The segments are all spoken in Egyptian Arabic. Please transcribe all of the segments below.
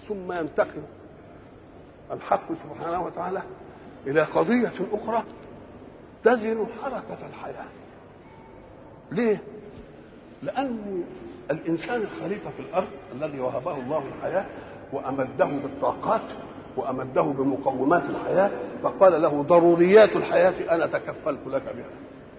ثم ينتقل الحق سبحانه وتعالى إلى قضية أخرى تزن حركة الحياة ليه؟ لأن الإنسان الخليفة في الأرض الذي وهبه الله الحياة وأمده بالطاقات وأمده بمقومات الحياة فقال له ضروريات الحياة أنا تكفلت لك بها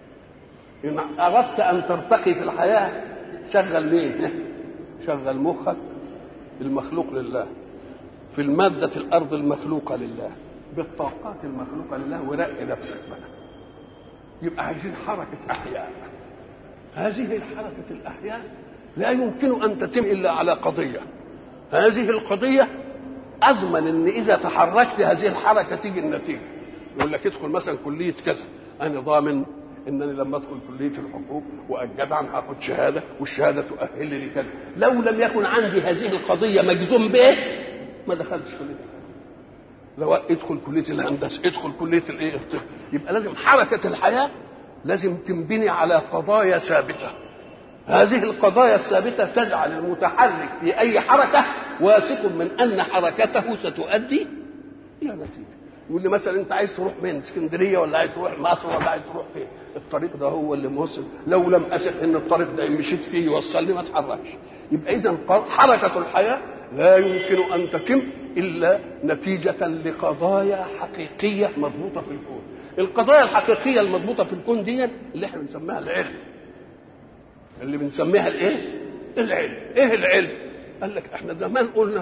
إن أردت أن ترتقي في الحياة شغل مين؟ شغل مخك المخلوق لله في المادة الأرض المخلوقة لله بالطاقات المخلوقة لله ورق نفسك بقى يبقى عايزين حركة أحياء هذه الحركة الأحياء لا يمكن أن تتم إلا على قضية هذه القضية أضمن أن إذا تحركت هذه الحركة تيجي النتيجة يقول لك ادخل مثلا كلية كذا أنا ضامن انني لما ادخل كليه الحقوق واجدع هاخد شهاده والشهاده تؤهلني لكذا لو لم يكن عندي هذه القضيه مجزوم به ما دخلتش كليه لو ادخل كليه الهندسه ادخل كليه الايه الطب يبقى لازم حركه الحياه لازم تنبني على قضايا ثابته هذه القضايا الثابته تجعل المتحرك في اي حركه واثق من ان حركته ستؤدي الى نتيجه يقول لي مثلا انت عايز تروح فين اسكندريه ولا عايز تروح مصر ولا عايز تروح فين الطريق ده هو اللي موصل لو لم اثق ان الطريق ده مشيت فيه يوصلني ما اتحركش يبقى اذا حركه الحياه لا يمكن ان تتم الا نتيجه لقضايا حقيقيه مضبوطه في الكون القضايا الحقيقيه المضبوطه في الكون دي اللي احنا بنسميها العلم اللي بنسميها الايه العلم ايه العلم قال لك احنا زمان قلنا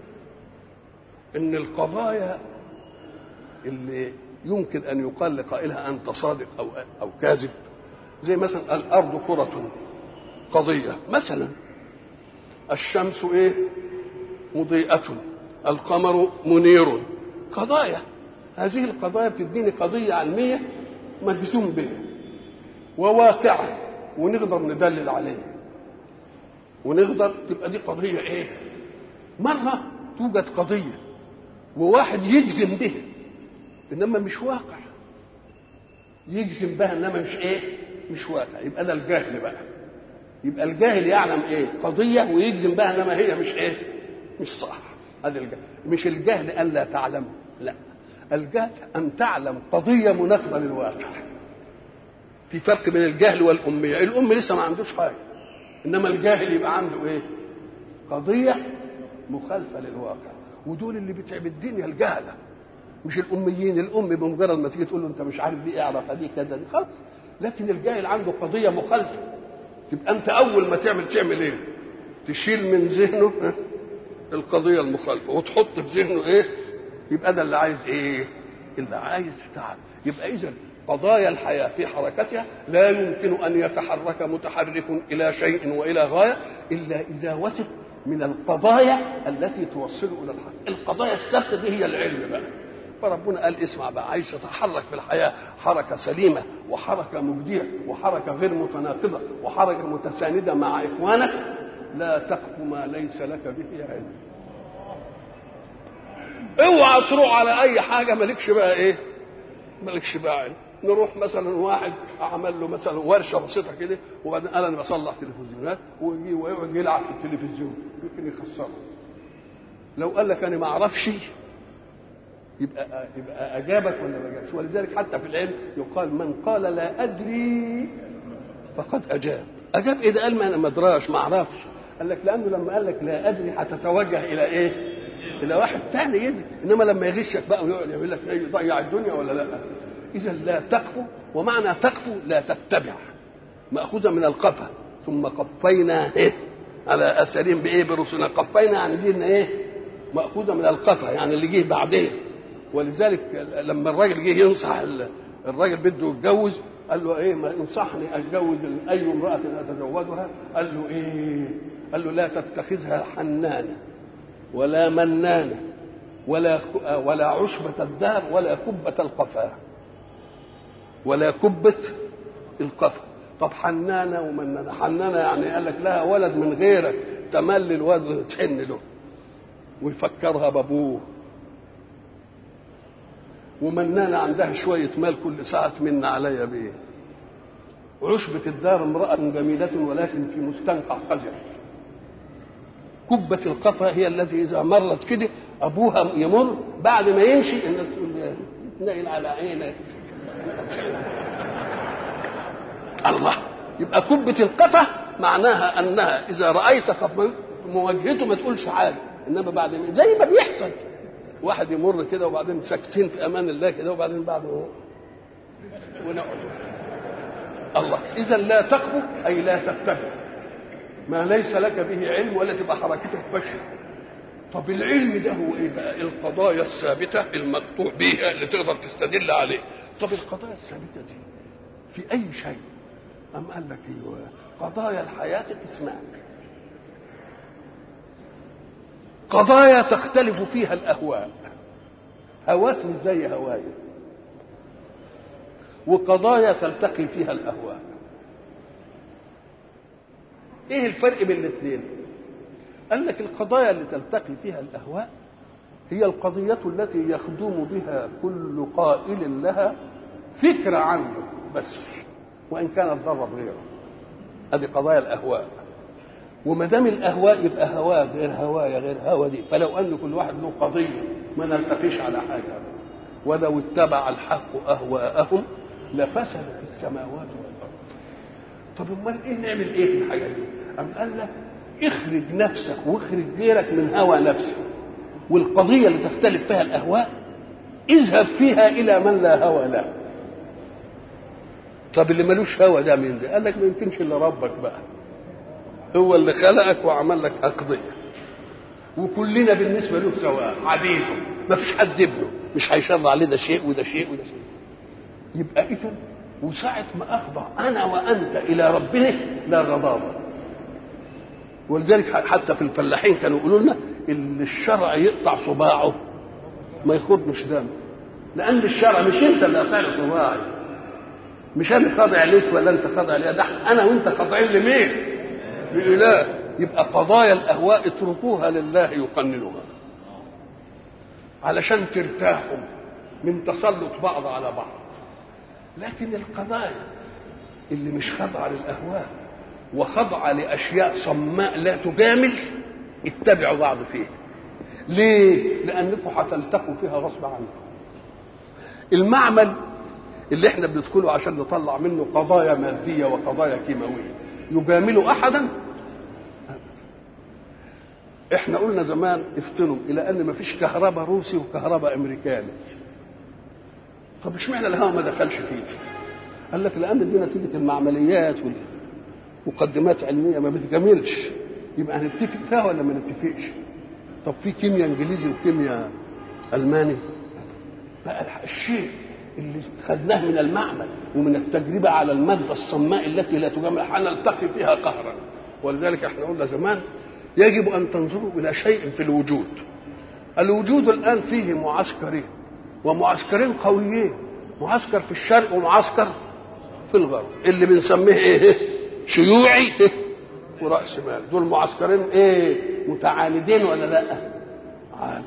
ان القضايا اللي يمكن ان يقال لقائلها انت صادق او او كاذب زي مثلا الارض كره قضيه مثلا الشمس ايه مضيئه القمر منير قضايا هذه القضايا بتديني قضيه علميه مجزوم بها وواقعه ونقدر ندلل عليها ونقدر تبقى دي قضيه ايه مره توجد قضيه وواحد يجزم بها انما مش واقع يجزم بها انما مش ايه مش واقع يبقى ده الجهل بقى يبقى الجاهل يعلم ايه قضيه ويجزم بها انما هي مش ايه مش صح هذا الجهل مش الجهل ان لا تعلم لا الجهل ان تعلم قضيه مناسبه للواقع في فرق بين الجهل والاميه الام لسه ما عندوش حاجه انما الجاهل يبقى عنده ايه قضيه مخالفه للواقع ودول اللي بتعب الدنيا الجهله مش الاميين الام بمجرد ما تيجي تقول له انت مش عارف دي اعرف دي كذا دي خلاص لكن الجاهل عنده قضيه مخالفه تبقى انت اول ما تعمل تعمل ايه تشيل من ذهنه القضيه المخالفه وتحط في ذهنه ايه يبقى ده اللي عايز ايه اللي عايز تعب يبقى اذا قضايا الحياه في حركتها لا يمكن ان يتحرك متحرك الى شيء والى غايه الا اذا وثق من القضايا التي توصله الى الحق القضايا الثابته دي هي العلم بقى فربنا قال اسمع بقى عايز تتحرك في الحياه حركه سليمه وحركه مجديه وحركه غير متناقضه وحركه متسانده مع اخوانك لا تقف ما ليس لك به علم اوعى تروح على اي حاجه مالكش بقى ايه مالكش بقى علم نروح مثلا واحد عمل له مثلا ورشه بسيطه كده وبعدين قال انا بصلح تلفزيونات ويجي ويقعد يلعب في التلفزيون يمكن يخسره لو قال لك انا ما اعرفش يبقى يبقى اجابك ولا ما اجابش ولذلك حتى في العلم يقال من قال لا ادري فقد اجاب اجاب اذا قال ما انا ما ادراش ما اعرفش قال لك لانه لما قال لك لا ادري هتتوجه الى ايه؟ الى واحد ثاني يدري انما لما يغشك بقى ويقعد يقول لك ايه يضيع الدنيا ولا لا؟ اذا لا تقفو ومعنى تقفو لا تتبع ماخوذه من القفا ثم قفينا ايه على اثرهم بايه برسلنا قفينا يعني دي ايه ماخوذه من القفا يعني اللي جه بعدين ولذلك لما الراجل جه ينصح الراجل بده يتجوز قال له ايه ما انصحني اتجوز اي امراه اتزوجها قال له ايه قال له لا تتخذها حنانه ولا منانه ولا ولا عشبة الدار ولا كبة القفا ولا كبة القفا طب حنانة ومنانة حنانة يعني قال لك لها ولد من غيرك تملي الولد تحن له ويفكرها بابوه ومنانة عندها شوية مال كل ساعة من عليا بيه عشبة الدار امرأة جميلة ولكن في مستنقع قذر كبة القفا هي التي إذا مرت كده أبوها يمر بعد ما يمشي الناس تقول تنقل على عينك الله يبقى كبة القفا معناها أنها إذا رأيت مواجهته ما تقولش حاجة إنما بعد ما زي ما بيحصل واحد يمر كده وبعدين ساكتين في أمان الله كده وبعدين بعد ونقعد الله إذا لا تقف أي لا تتبع ما ليس لك به علم ولا تبقى حركتك فشل طب العلم ده هو ايه بقى القضايا الثابته المقطوع بها اللي تقدر تستدل عليه طب القضايا الثابته دي في اي شيء ام قال لك ايوه قضايا الحياه قسمان قضايا تختلف فيها الاهواء هواك مش زي هوايا وقضايا تلتقي فيها الاهواء ايه الفرق بين الاثنين قال لك القضايا اللي تلتقي فيها الاهواء هي القضيه التي يخدم بها كل قائل لها فكره عنه بس وان كانت ضرب غيره هذه قضايا الاهواء وما دام الاهواء يبقى هواء غير هوايا غير هوا دي فلو ان كل واحد له قضيه ما نلتقيش على حاجه ولو اتبع الحق اهواءهم لفسدت السماوات والارض طب امال ايه نعمل ايه في الحاجه دي ام قال لك اخرج نفسك واخرج غيرك من هوى نفسك والقضيه اللي تختلف فيها الاهواء اذهب فيها الى من لا هوى له طب اللي ملوش هوى ده مين ده قال لك ما يمكنش الا ربك بقى هو اللي خلقك وعمل لك اقضيه وكلنا بالنسبه له سواء عبيده ما فيش حد ابنه مش هيشرع عليه ده شيء وده شيء وده شيء يبقى اذا وساعة ما أخضع أنا وأنت إلى ربنا لا غضاضة ولذلك حتى في الفلاحين كانوا يقولوا لنا اللي الشرع يقطع صباعه ما يخضش دم لأن الشرع مش أنت اللي قاطع صباعي مش أنا خاضع ليك ولا أنت خاضع لي ده أنا وأنت خاضعين لمين؟ لإله يبقى قضايا الأهواء اتركوها لله يقننها علشان ترتاحوا من تسلط بعض على بعض لكن القضايا اللي مش خاضعه للاهواء وخاضعه لاشياء صماء لا تجامل اتبعوا بعض فيها ليه لانكم هتلتقوا فيها غصب عنكم المعمل اللي احنا بندخله عشان نطلع منه قضايا ماديه وقضايا كيماويه يجامل احدا احنا قلنا زمان افتنوا الى ان مفيش كهرباء روسي وكهرباء امريكاني طب اشمعنى الهواء ما دخلش فيه قال لك لان دي نتيجه المعمليات والمقدمات علميه ما بتجاملش يبقى هنتفق فيها ولا ما نتفقش طب في كيمياء انجليزي وكيمياء الماني بقى الشيء اللي خدناه من المعمل ومن التجربه على الماده الصماء التي لا تجامل هنلتقي فيها قهرا ولذلك احنا قلنا زمان يجب ان تنظروا الى شيء في الوجود الوجود الان فيه معسكرين ومعسكرين قويين معسكر في الشرق ومعسكر في الغرب اللي بنسميه ايه شيوعي إيه؟ وراس مال دول معسكرين ايه متعاندين ولا لا عال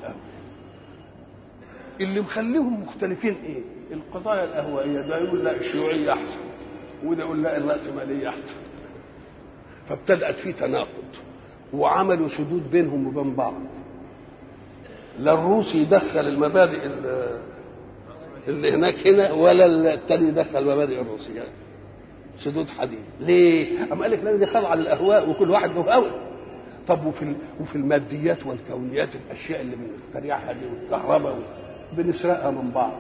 اللي مخليهم مختلفين ايه القضايا الاهوائيه ده يقول لا الشيوعيه احسن وده يقول لا الراسماليه احسن فابتدات في تناقض وعملوا سدود بينهم وبين بعض لا الروسي يدخل المبادئ اللي هناك هنا ولا التاني يدخل المبادئ الروسية سدود حديد ليه؟ أما قال لك لا دي خاضعة للأهواء وكل واحد له هوى طب وفي وفي الماديات والكونيات الأشياء اللي بنخترعها دي والكهرباء بنسرقها من بعض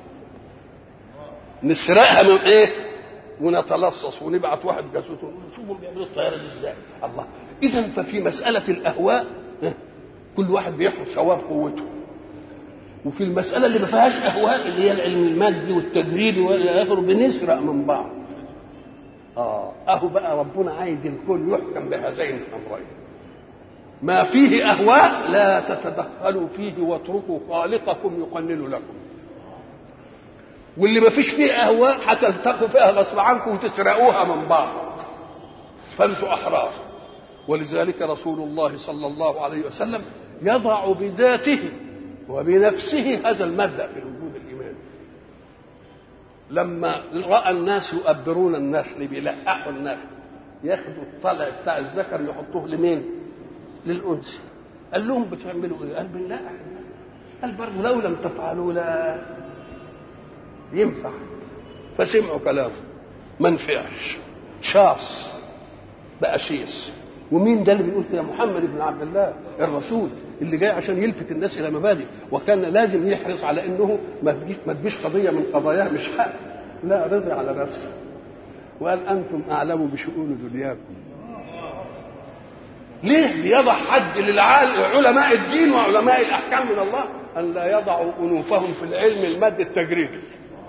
نسرقها من ايه؟ ونتلصص ونبعت واحد جاسوس ونقول شوفوا بيعملوا الطياره دي ازاي الله اذا ففي مساله الاهواء كل واحد بيحفظ ثواب قوته وفي المسألة اللي ما فيهاش أهواء اللي هي العلم المادي والتجريبي والى آخره بنسرق من بعض. آه أهو بقى ربنا عايز الكل يحكم بهذين الأمرين. ما فيه أهواء لا تتدخلوا فيه واتركوا خالقكم يقنن لكم. واللي ما فيش فيه أهواء هتلتقوا فيها غصب عنكم وتسرقوها من بعض. فأنتوا أحرار. ولذلك رسول الله صلى الله عليه وسلم يضع بذاته وبنفسه هذا المبدا في الوجود الايماني لما راى الناس يؤبرون النخل بيلقحوا النخل ياخدوا الطلع بتاع الذكر يحطوه لمين للانس قال لهم بتعملوا ايه؟ قال لا قال برضه لو لم تفعلوا لا ينفع فسمعوا كلامه ما نفعش شاص بقى شيس ومين ده اللي بيقول كده محمد بن عبد الله الرسول اللي جاي عشان يلفت الناس الى مبادئ وكان لازم يحرص على انه ما تجيش ما تجيش قضيه من قضاياه مش حق لا رضي على نفسه وقال انتم اعلم بشؤون دنياكم ليه ليضع حد للعلماء الدين وعلماء الاحكام من الله ان لا يضعوا انوفهم في العلم المادي التجريبي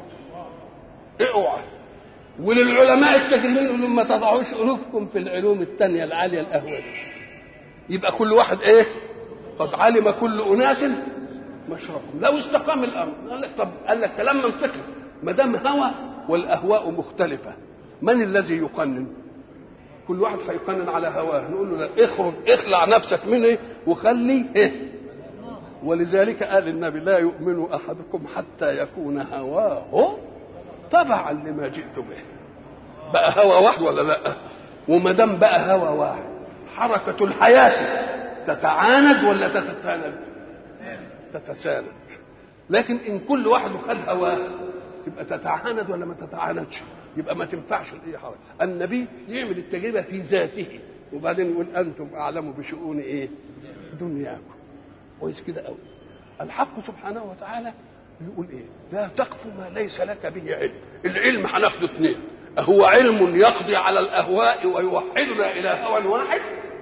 اوعى وللعلماء التجريبيين يقولوا ما تضعوش انوفكم في العلوم الثانيه العاليه الاهوال يبقى كل واحد ايه قد علم كل اناس مشربهم لو استقام الامر قال لك طب قال لك كلام منطقي ما دام هوى والاهواء مختلفه من الذي يقنن كل واحد هيقنن على هواه نقول له لا اخرج اخلع نفسك منه وخلي ايه ولذلك قال النبي لا يؤمن احدكم حتى يكون هواه تبعا لما جئت به بقى هوى واحد ولا لا وما دام بقى هوى واحد حركه الحياه تتعاند ولا تتساند تتساند لكن ان كل واحد خد هواه تبقى تتعاند ولا ما تتعاندش يبقى ما تنفعش الايه حركه النبي يعمل التجربه في ذاته وبعدين يقول انتم اعلم بشؤون ايه دنياكم كويس كده قوي الحق سبحانه وتعالى يقول ايه لا تقف ما ليس لك به علم العلم هناخده اثنين أهو علم يقضي على الأهواء ويوحدنا إلى هوى واحد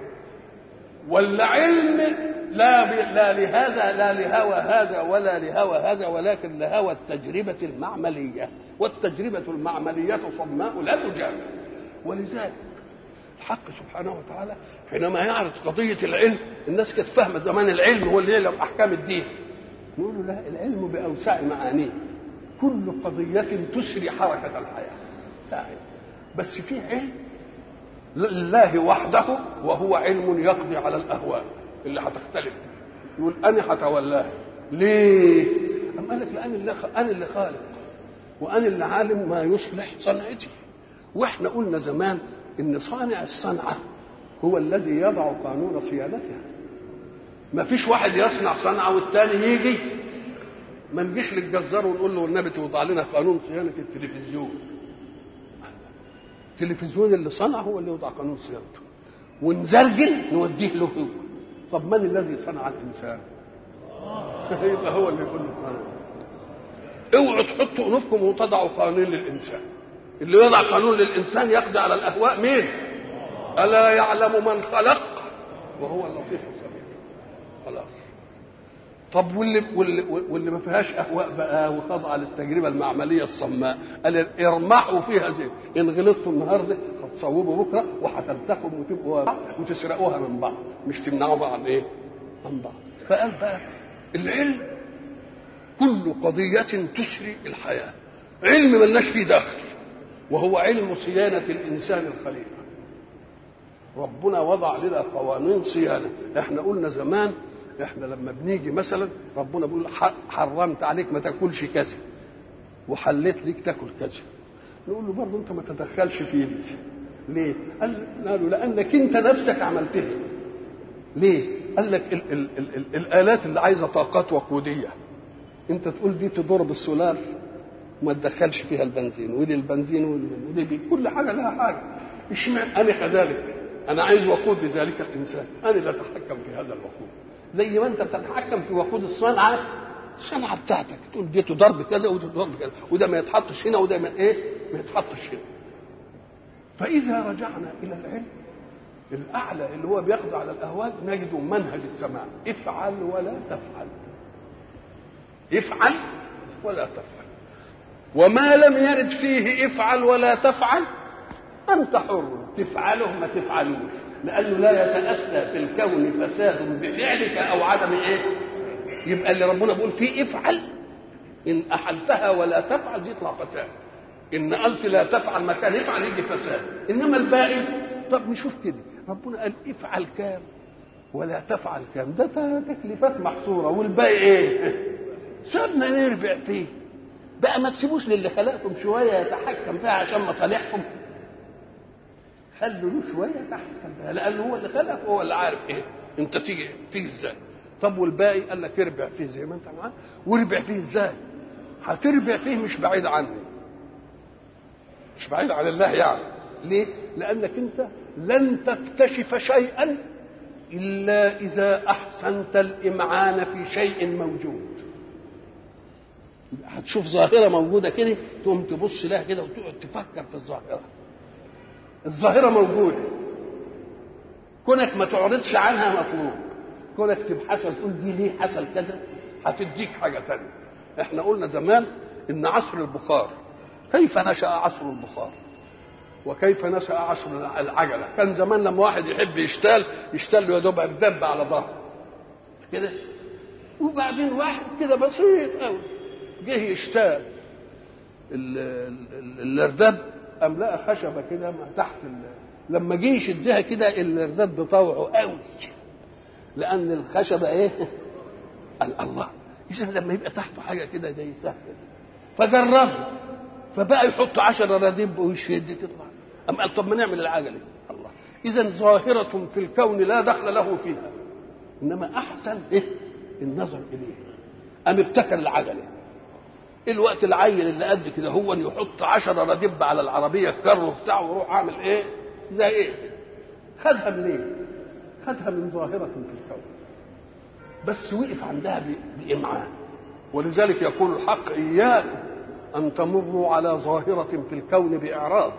ولا علم لا ب... لا لهذا لا لهوى هذا ولا لهوى هذا ولكن لهوى التجربة المعملية والتجربة المعملية صماء لا تجامل ولذلك الحق سبحانه وتعالى حينما يعرض قضية العلم الناس كانت فاهمة زمان العلم هو اللي يعلم أحكام الدين نقول له لا العلم بأوسع معانيه كل قضية تسري حركة الحياة يعني بس في علم لله وحده وهو علم يقضي على الأهواء اللي هتختلف يقول أنا هتولاه ليه؟ أم قال لك لأن اللي خ... أنا اللي خالق وأنا اللي عالم ما يصلح صنعتي وإحنا قلنا زمان إن صانع الصنعة هو الذي يضع قانون صيانتها ما فيش واحد يصنع صنعة والتاني يجي ما نجيش للجزار ونقول له والنبي توضع لنا قانون صيانة التلفزيون التلفزيون اللي صنع هو اللي يوضع قانون صيانته ونزرجل نوديه له هو طب من الذي صنع الانسان يبقى هو اللي يقول له قانون اوعوا تحطوا انوفكم وتضعوا قانون للانسان اللي يضع قانون للانسان يقضي على الاهواء مين الا يعلم من خلق وهو اللطيف الخبير خلاص طب واللي واللي واللي ما فيهاش اهواء بقى وخاضعه للتجربه المعمليه الصماء قال ارمحوا فيها زي ان غلطتوا النهارده هتصوبوا بكره وهتلتقوا وتبقوا وتسرقوها من بعض مش تمنعوا بعض عن ايه؟ عن بعض فقال بقى العلم كل قضية تسري الحياة علم ملناش فيه دخل وهو علم صيانة الإنسان الخليفة ربنا وضع لنا قوانين صيانة احنا قلنا زمان احنا لما بنيجي مثلا ربنا بيقول حرمت عليك ما تاكلش كذا وحليت ليك تاكل كذا نقول له برضه انت ما تدخلش في دي ليه؟ قال له لانك انت نفسك عملتها ليه؟ قال لك ال ال ال ال الالات اللي عايزه طاقات وقوديه انت تقول دي تضر بالسولار وما تدخلش فيها البنزين ودي البنزين ودي بي. كل حاجه لها حاجه اشمعنى انا كذلك انا عايز وقود لذلك الانسان انا اللي اتحكم في هذا الوقود زي ما انت بتتحكم في وقود الصنعه الصنعه بتاعتك تقول دي تضرب بكذا ودي تضرب بكذا وده ما يتحطش هنا وده ما ايه ما يتحطش هنا فاذا رجعنا الى العلم الاعلى اللي هو بياخذ على الاهواء نجد منهج السماء افعل ولا تفعل افعل ولا تفعل وما لم يرد فيه افعل ولا تفعل انت حر تفعله ما تفعلوش لانه لا يتاتى في الكون فساد بفعلك او عدم ايه يبقى اللي ربنا بيقول فيه افعل ان احلتها ولا تفعل يطلع فساد ان قلت لا تفعل مكان افعل يجي فساد انما الباقي طب نشوف كده ربنا قال افعل كام ولا تفعل كام ده تكليفات محصوره والباقي ايه سيبنا نربع فيه بقى ما تسيبوش للي خلقكم شويه يتحكم فيها عشان مصالحكم خلوا له شويه يتحكم فيها لانه هو اللي خلق وهو اللي عارف ايه انت تيجي تيجي ازاي طب والباقي قال لك اربع فيه زي ما انت معاه واربع فيه ازاي هتربع فيه مش بعيد عني مش بعيد عن الله يعني ليه لانك انت لن تكتشف شيئا الا اذا احسنت الامعان في شيء موجود هتشوف ظاهره موجوده كده تقوم تبص لها كده وتقعد تفكر في الظاهره الظاهره موجوده كونك ما تعرضش عنها مطلوب كونك تبحثها تقول دي ليه حصل كذا هتديك حاجه تانية احنا قلنا زمان ان عصر البخار كيف نشا عصر البخار وكيف نشا عصر العجله كان زمان لما واحد يحب يشتال يشتال له يا دوب دب على ظهره كده وبعدين واحد كده بسيط قوي جه يشتال الارداب قام لقى خشبه كده تحت لما جه يشدها كده الارداب بطوعه قوي لان الخشبه ايه قال الله اذا لما يبقى تحته حاجه كده ده يسهل فجربه فبقى يحط عشرة رديب ويشد تطلع أم قال طب ما نعمل العجلة الله إذا ظاهرة في الكون لا دخل له فيها إنما أحسن إيه النظر إليه أم ابتكر العجلة الوقت العيل اللي قد كده هو يحط عشرة رديب على العربية الكر بتاعه ويروح عامل إيه زي إيه خدها منين خدها من ظاهرة في الكون بس وقف عندها بإمعان ولذلك يقول الحق إياكم أن تمروا على ظاهرة في الكون بإعراض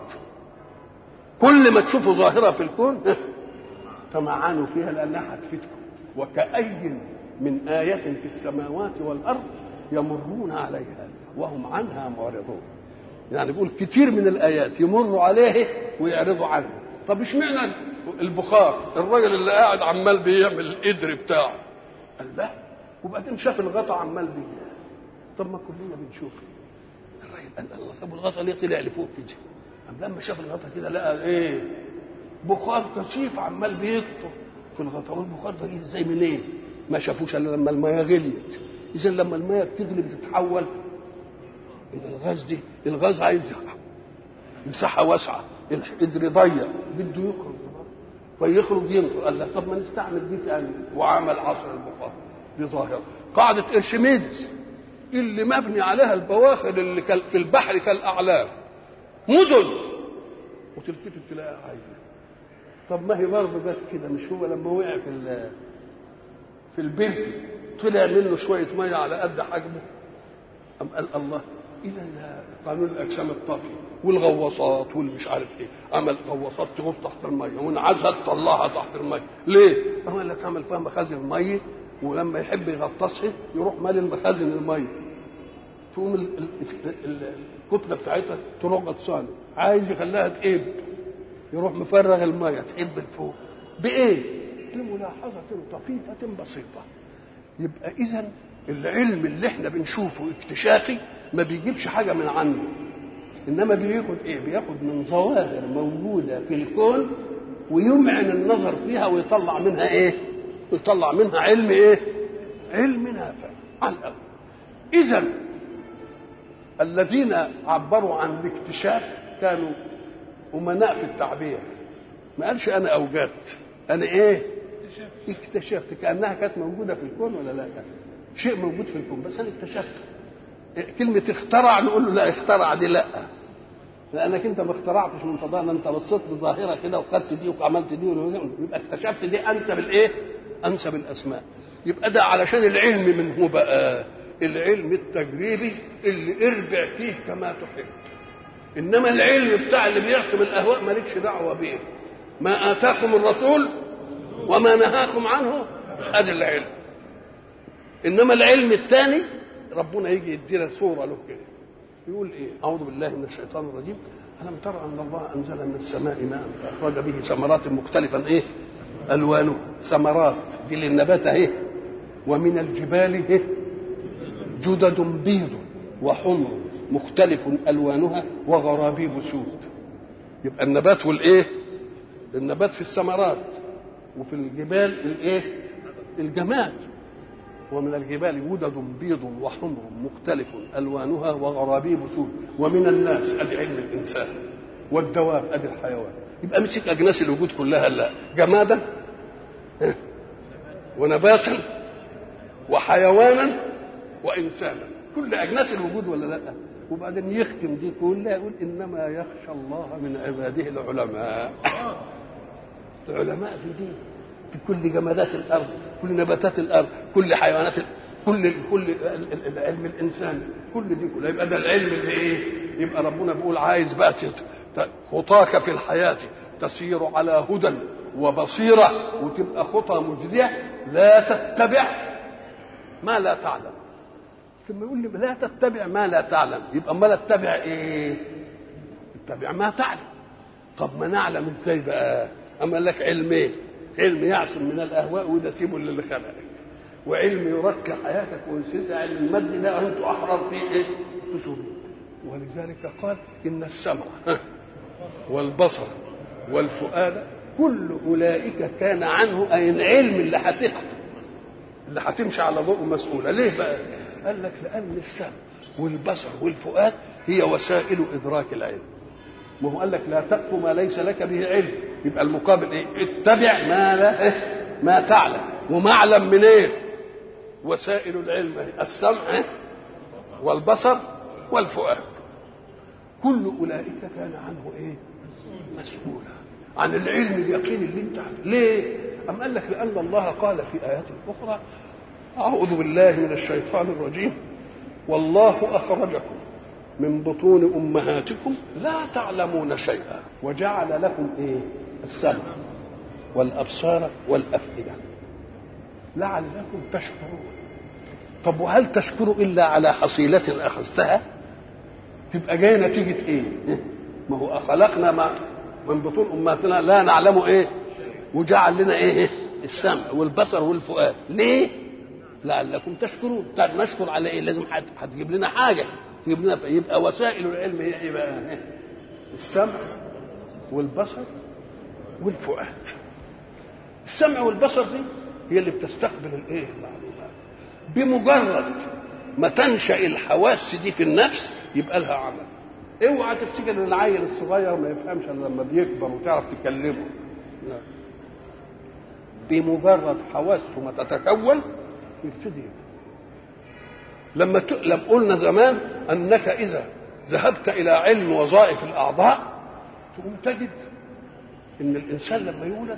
كل ما تشوفوا ظاهرة في الكون تمعنوا فيها لأنها هتفيدكم وكأي من آية في السماوات والأرض يمرون عليها وهم عنها معرضون يعني بيقول كتير من الآيات يمروا عليه ويعرضوا عنها طب اشمعنى البخار الراجل اللي قاعد عمال بيعمل القدر بتاعه قال لا وبعدين شاف الغطا عمال بيه طب ما كلنا بنشوف الراجل قال الله طب الغطا ليه طلع لفوق كده قام لما شاف الغطا كده لقى ايه بخار كثيف عمال بيطفو في الغطا والبخار ده ازاي منين ما شافوش الا لما الميه غليت اذا لما الميه بتغلي بتتحول الى الغاز دي الغاز عايز مساحه واسعه القدر ضيق بده يخرج فيخرج ينطر قال لك طب ما نستعمل دي تاني وعمل عصر البخار دي ظاهره قاعده ارشميدس اللي مبني عليها البواخر اللي في البحر كالاعلام مدن وتلتفت تلاقيها عايزه طب ما هي برضه جت كده مش هو لما وقع في في البرج طلع منه شويه ميه على قد حجمه أم قال الله اذا قانون الاجسام الطافيه والغواصات والمش عارف ايه عمل غواصات تغوص تحت الميه وانعزها تطلعها تحت الميه ليه؟ هو قال لك عمل فيها مخازن الميه ولما يحب يغطسها يروح مالي المخازن الميه تقوم الكتله بتاعتها تروح غطسانه عايز يخليها تقب يروح مفرغ الميه تقب لفوق بايه؟ بملاحظه طفيفه بسيطه يبقى اذا العلم اللي احنا بنشوفه اكتشافي ما بيجيبش حاجه من عنده انما بياخد ايه بياخد من ظواهر موجوده في الكون ويمعن النظر فيها ويطلع منها ايه يطلع منها علم ايه علم نافع على الاول اذا الذين عبروا عن الاكتشاف كانوا امناء في التعبير ما قالش انا اوجدت انا ايه اكتشفت كانها كانت موجوده في الكون ولا لا شيء موجود في الكون بس انا اكتشفته كلمة اخترع نقول له لا اخترع دي لا لأنك أنت ما اخترعتش من فضاء أنت بصيت لظاهرة كده وخدت دي وعملت دي يبقى اكتشفت دي أنسب الإيه؟ أنسب الأسماء يبقى ده علشان العلم من هو بقى العلم التجريبي اللي اربع فيه كما تحب إنما العلم بتاع اللي بيعصم الأهواء مالكش دعوة بيه ما آتاكم الرسول وما نهاكم عنه ادي العلم انما العلم الثاني ربنا يجي يدينا صوره له كده يقول ايه اعوذ بالله من الشيطان الرجيم الم ترى ان الله انزل من السماء ماء فاخرج به ثمرات مختلفا ايه الوانه ثمرات دي للنبات اهي ومن الجبال ايه جدد بيض وحمر مختلف الوانها وغرابيب سود يبقى النبات والايه النبات في الثمرات وفي الجبال الايه الجماد ومن الجبال جدد بيض وحمر مختلف الوانها وغرابيب سود ومن الناس ادي علم الانسان والدواب ادي الحيوان يبقى مسك اجناس الوجود كلها لا جمادا ونباتا وحيوانا وانسانا كل اجناس الوجود ولا لا وبعدين يختم دي كلها يقول انما يخشى الله من عباده العلماء العلماء في دي في كل جمادات الارض كل نباتات الارض كل حيوانات ال... كل كل العلم الانساني كل دي كلها يبقى ده العلم اللي ايه يبقى ربنا بيقول عايز بقى خطاك في الحياه تسير على هدى وبصيره وتبقى خطى مجريه لا تتبع ما لا تعلم ثم يقول لي لا تتبع ما لا تعلم يبقى امال اتبع ايه اتبع ما تعلم طب ما نعلم ازاي بقى اما لك علم ايه علم يعصم من الاهواء وده سيبه للي خلقك وعلم يركب حياتك ويسير علم المد ده انتم احرر فيه ايه تشوفوا ولذلك قال ان السمع والبصر والفؤاد كل اولئك كان عنه اي العلم اللي هتخطو اللي هتمشي على ضوء مسؤوله ليه بقى قال لك لان السمع والبصر والفؤاد هي وسائل ادراك العلم ما هو قال لك لا تقف ما ليس لك به علم يبقى المقابل ايه اتبع ما لا إيه؟ ما تعلم ومعلم من ايه وسائل العلم السمع والبصر والفؤاد كل اولئك كان عنه ايه مسؤولا عن العلم اليقين اللي انت عنه. ليه ام قال لك لان الله قال في ايات اخرى اعوذ بالله من الشيطان الرجيم والله اخرجكم من بطون امهاتكم لا تعلمون شيئا وجعل لكم ايه السمع والابصار والافئده لعلكم تشكرون طب وهل تشكر الا على حصيله اخذتها تبقى جايه نتيجه ايه ما هو خلقنا ما من بطون امهاتنا لا نعلم ايه وجعل لنا ايه السمع والبصر والفؤاد ليه لعلكم تشكرون طب نشكر على ايه لازم هتجيب لنا حاجه تجيب لنا يبقى وسائل العلم هي ايه بقى السمع والبصر والفؤاد السمع والبصر دي هي اللي بتستقبل الايه المعلومات بمجرد ما تنشا الحواس دي في النفس يبقى لها عمل اوعى تفتكر ان العيل الصغير ما يفهمش الا لما بيكبر وتعرف تكلمه لا بمجرد حواسه ما تتكون يبتدي يفهم لما ت... لما قلنا زمان انك اذا ذهبت الى علم وظائف الاعضاء تقوم تجد ان الانسان لما يولد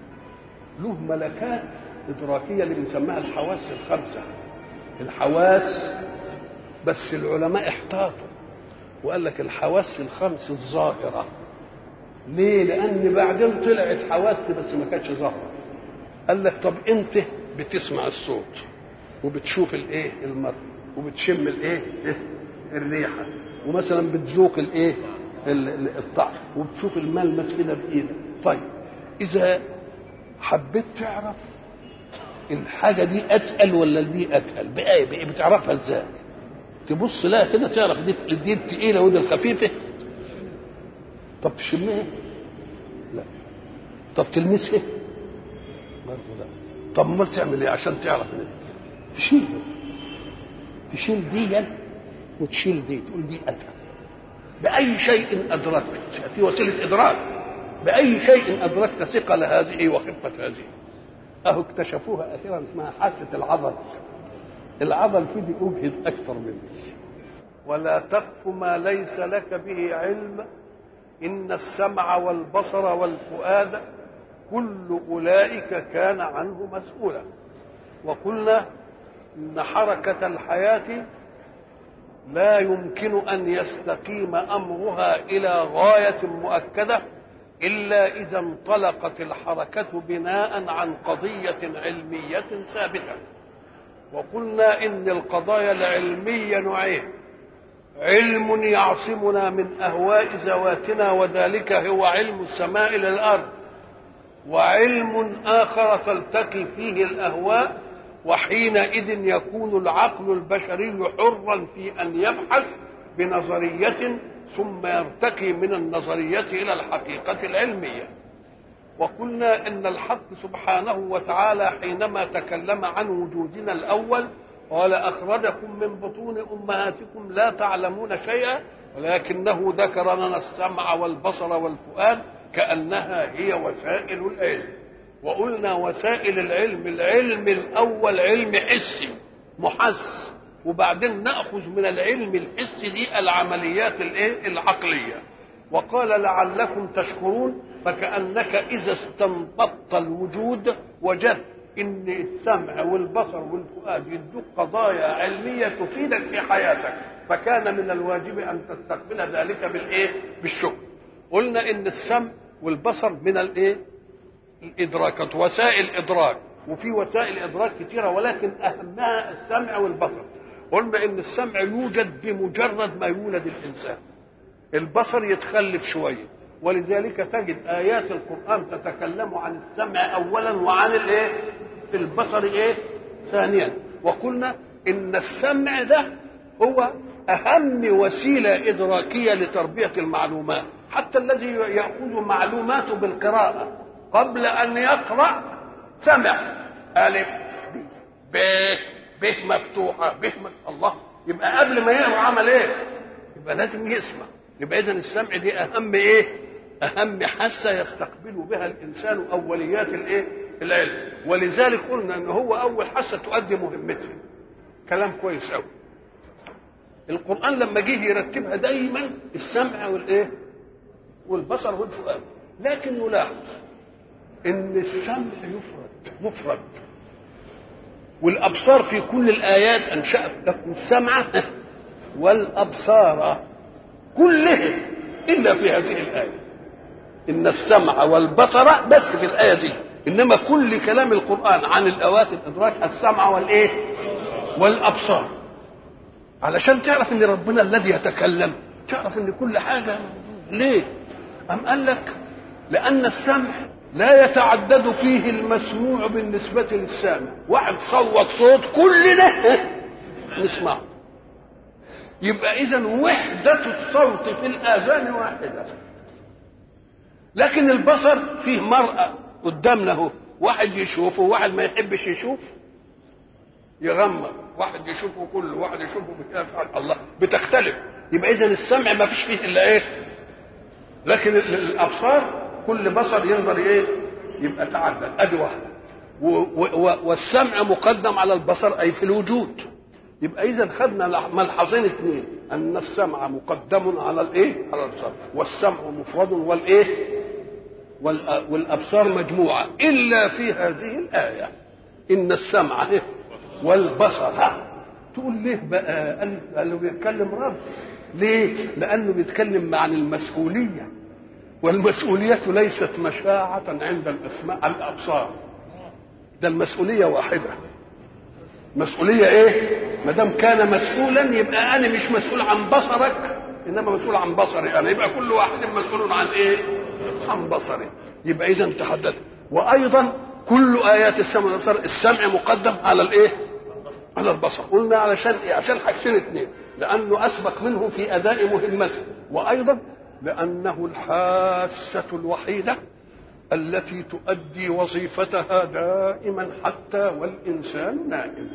له ملكات ادراكيه اللي بنسميها الحواس الخمسه الحواس بس العلماء احتاطوا وقال لك الحواس الخمس الظاهره ليه لان بعدين طلعت حواس بس ما كانتش ظاهره قال لك طب انت بتسمع الصوت وبتشوف الايه المرء وبتشم الايه الريحه ومثلا بتذوق الايه الطعم وبتشوف الملمس كده بايدك طيب اذا حبيت تعرف الحاجه دي اتقل ولا دي اتقل بقى بقى بتعرفها ازاي تبص لها كده تعرف دي دي التقيله ودي الخفيفه طب تشمها لا طب تلمسها برضه لا طب امال تعمل ايه عشان تعرف ان تشيل تشيل دي وتشيل دي تقول دي اتقل باي شيء ادركت في وسيله ادراك باي شيء ادركت ثقل هذه وخفه هذه اهو اكتشفوها اخيرا اسمها حاسه العضل العضل في دي اجهد اكثر منه ولا تقف ما ليس لك به علم ان السمع والبصر والفؤاد كل اولئك كان عنه مسؤولا وقلنا ان حركه الحياه لا يمكن ان يستقيم امرها الى غايه مؤكده الا اذا انطلقت الحركه بناء عن قضيه علميه ثابته وقلنا ان القضايا العلميه نوعين علم يعصمنا من اهواء ذواتنا وذلك هو علم السماء للارض وعلم اخر تلتقي فيه الاهواء وحينئذ يكون العقل البشري حرا في ان يبحث بنظريه ثم يرتقي من النظريه الى الحقيقه العلميه وقلنا ان الحق سبحانه وتعالى حينما تكلم عن وجودنا الاول قال اخرجكم من بطون امهاتكم لا تعلمون شيئا ولكنه ذكر لنا السمع والبصر والفؤاد كانها هي وسائل العلم وقلنا وسائل العلم العلم الاول علم حسي محس وبعدين ناخذ من العلم الحسي دي العمليات الايه العقليه وقال لعلكم تشكرون فكانك اذا استنبطت الوجود وجدت ان السمع والبصر والفؤاد يدوك قضايا علميه تفيدك في حياتك فكان من الواجب ان تستقبل ذلك بالايه بالشكر قلنا ان السمع والبصر من الايه الادراكات وسائل ادراك وفي وسائل ادراك كثيره ولكن اهمها السمع والبصر قلنا ان السمع يوجد بمجرد ما يولد الانسان البصر يتخلف شويه ولذلك تجد ايات القران تتكلم عن السمع اولا وعن الايه في البصر ايه ثانيا وقلنا ان السمع ده هو اهم وسيله ادراكيه لتربيه المعلومات حتى الذي ياخذ معلوماته بالقراءه قبل ان يقرا سمع الف ب ب مفتوحه ب الله يبقى قبل ما يقرا عمل ايه يبقى لازم يسمع يبقى اذا السمع دي اهم ايه اهم حاسه يستقبل بها الانسان اوليات الايه العلم ولذلك قلنا ان هو اول حاسه تؤدي مهمتها كلام كويس قوي القران لما جه يرتبها دايما السمع والايه والبصر والفؤاد لكن نلاحظ ان السمع يفرد مفرد والابصار في كل الايات انشات لكم السمع والابصار كلهم الا في هذه الايه ان السمع والبصر بس في الايه دي انما كل كلام القران عن الاوات الادراك السمع والايه والابصار علشان تعرف ان ربنا الذي يتكلم تعرف ان كل حاجه ليه ام قال لك لان السمع لا يتعدد فيه المسموع بالنسبة للسامع واحد صوت صوت كلنا نسمعه يبقى إذا وحدة الصوت في الآذان واحدة لكن البصر فيه مرأة قدامنا اهو واحد يشوفه وواحد ما يحبش يشوف يغمض واحد يشوفه كله واحد يشوفه بيفعل الله بتختلف يبقى اذا السمع ما فيش فيه الا ايه لكن الابصار كل بصر ينظر ايه يبقى تعدد ادي واحده والسمع مقدم على البصر اي في الوجود يبقى اذا خدنا ملحظين اثنين ان السمع مقدم على الايه على الابصار والسمع مفرد والايه والابصار مجموعه الا في هذه الايه ان السمع والبصر تقول ليه بقى قال له بيتكلم رب ليه لانه بيتكلم عن المسؤوليه والمسؤولية ليست مشاعة عند الأسماء الأبصار ده المسؤولية واحدة مسؤولية إيه؟ ما دام كان مسؤولا يبقى أنا مش مسؤول عن بصرك إنما مسؤول عن بصري أنا يبقى كل واحد مسؤول عن إيه؟ عن بصري يبقى إذا تحدد وأيضا كل آيات السمع والبصر السمع مقدم على الإيه؟ على البصر قلنا علشان إيه؟ عشان حاجتين اثنين لأنه أسبق منه في أداء مهمته وأيضا لأنه الحاسة الوحيدة التي تؤدي وظيفتها دائما حتى والإنسان نائم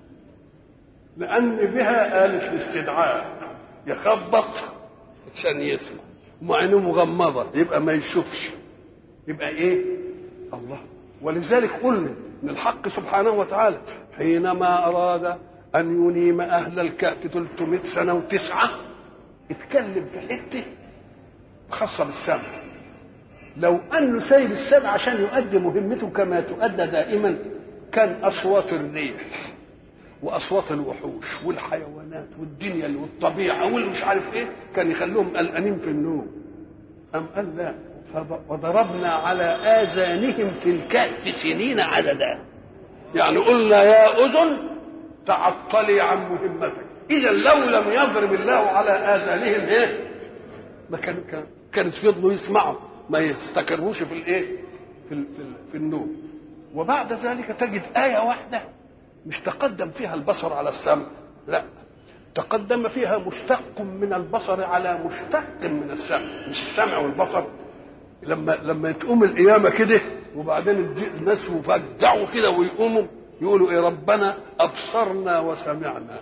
لأن بها آلة الاستدعاء يخبط عشان يسمع ومع انه مغمضة يبقى ما يشوفش يبقى ايه الله ولذلك قلنا ان الحق سبحانه وتعالى حينما اراد ان ينيم اهل الكهف 300 سنه وتسعه اتكلم في حته خاصة بالسمع لو أنه سايب السمع عشان يؤدي مهمته كما تؤدى دائما كان أصوات الريح وأصوات الوحوش والحيوانات والدنيا والطبيعة والمش عارف إيه كان يخلوهم قلقانين في النوم أم قال لا وضربنا على آذانهم في الكهف سنين عددا يعني قلنا يا أذن تعطلي عن مهمتك إذا لو لم يضرب الله على آذانهم إيه ما كان كانت فضلوا يسمعوا ما يستقروش في الايه في ال في, ال في النوم وبعد ذلك تجد آية واحدة مش تقدم فيها البصر على السمع لا تقدم فيها مشتق من البصر على مشتق من السمع مش السمع والبصر لما لما تقوم القيامه كده وبعدين الناس يفجعوا كده ويقوموا يقولوا ايه ربنا ابصرنا وسمعنا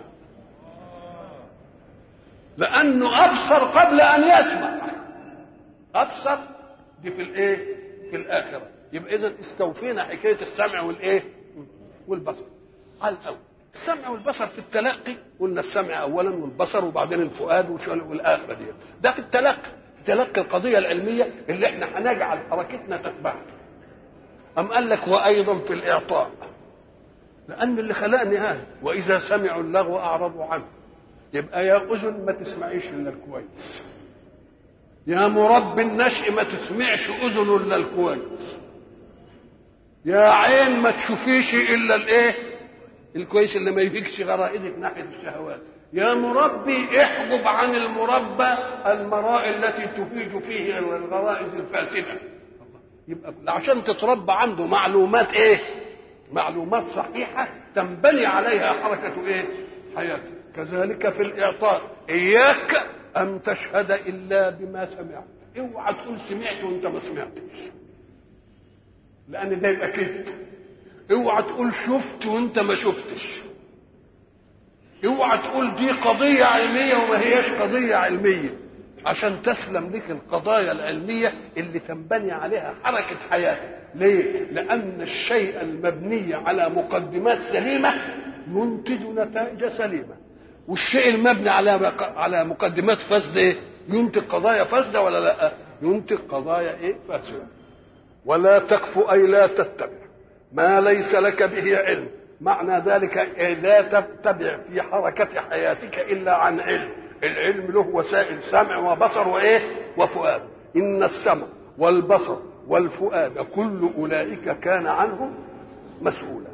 لانه ابصر قبل ان يسمع ابصر دي في الايه في الاخره يبقى اذا استوفينا حكايه السمع والايه والبصر على الاول السمع والبصر في التلقي قلنا السمع اولا والبصر وبعدين الفؤاد والاخره دي ده في التلقي في تلقي القضيه العلميه اللي احنا هنجعل حركتنا تتبعها أم قال لك وأيضا في الإعطاء لأن اللي خلقني هذا وإذا سمعوا اللغو أعرضوا عنه يبقى يا أذن ما تسمعيش إلا الكويس يا مرب النشء ما تسمعش أذن إلا الكويس يا عين ما تشوفيش إلا الإيه الكويس اللي ما يفيكش غرائزك ناحية الشهوات يا مربي احجب عن المربى المراء التي تفيد فيه الغرائز الفاسده يبقى عشان تتربى عنده معلومات ايه معلومات صحيحه تنبني عليها حركه ايه حياته كذلك في الاعطاء اياك ان تشهد الا بما سمعت اوعى تقول سمعت وانت ما سمعتش لان ده يبقى كذب اوعى تقول شفت وانت ما شفتش اوعى تقول دي قضيه علميه وما هياش قضيه علميه عشان تسلم لك القضايا العلمية اللي تنبني عليها حركة حياتك ليه؟ لأن الشيء المبني على مقدمات سليمة ينتج نتائج سليمة والشيء المبني على على مقدمات فاسدة إيه؟ ينتج قضايا فاسدة ولا لا؟ ينتج قضايا ايه؟ فاسدة ولا تقف أي لا تتبع ما ليس لك به علم معنى ذلك لا تتبع في حركة حياتك إلا عن علم العلم له وسائل سمع وبصر وايه وفؤاد ان السمع والبصر والفؤاد كل اولئك كان عنه مسؤولا